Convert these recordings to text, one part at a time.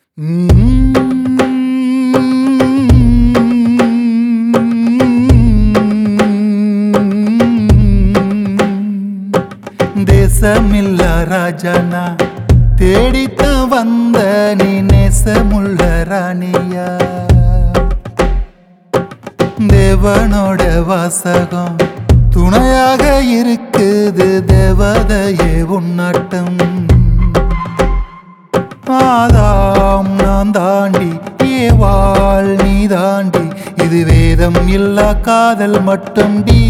தேசமில்ல ராஜானா தேடித்தான் வந்த நீ நேசமுள்ள ராணியா தேவனோட வாசகம் துணையாக இருக்குது தேவதையே உன்னாட்டம் ஆதாம் நான் தாண்டி ஏவாள் நீ தாண்டி இது வேதம் இல்லா காதல் மட்டும் டி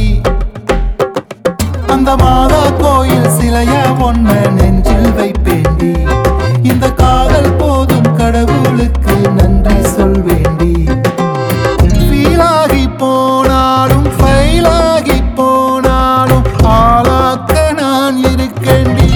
அந்த மாதா கோயில் சிலையா ஒன்ன நெஞ்சில் வைப்பேண்டி இந்த காதல் போதும் கடவுளுக்கு நன்றி சொல்வேண்டி ஃபீலாகி போனாலும் ஃபைலாகி போனாலும் ஆளாக்க நான் இருக்கேண்டி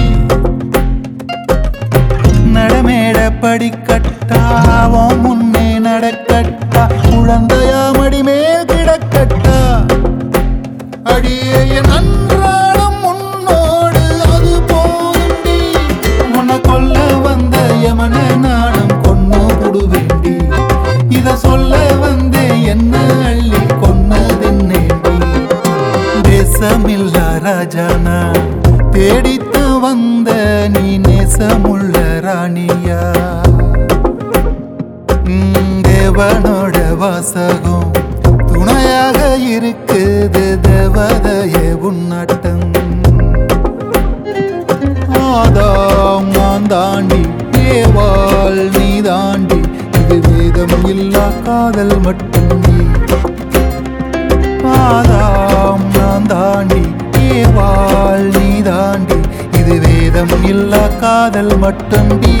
நடமேட படிக்கட்டாவோ முன்னே நடக்கட்டா குழந்தையா மடிமேல் கிடக்கட்டா அடியே என் அன்றாடம் உன்னோடு அது போதுண்டி உன்னை கொல்ல வந்த யமன நாணம் கொன்னு புடுவேண்டி இத சொல்ல வந்தே என்ன அள்ளி கொன்னதென்னேண்டி தேசமில்ல ராஜானா தேடித்து வந்த நீ நேசமுள்ள ராணியா உம், தேவனோட வாசகம் துணையாக இருக்குது தேவதையே உன்னாட்டம் ஆதாம் நான் தாண்டி ஏவாள் நீ தாண்டி இது வேதம் இல்லா காதல் மட்டும் நீ ஆதாம் நான் தாண்டி ஏவாள் நீ தாண்டி இது வேதம் இல்லா காதல் மட்டும் நீ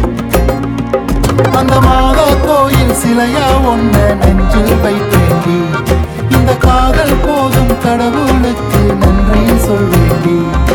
அந்த மாதா கோயில் சிலையா ஒன்ன நெஞ்சில் வைத்தேண்டி இந்த காதல் போதும் கடவுளுக்கு நன்றி சொல்வேண்டி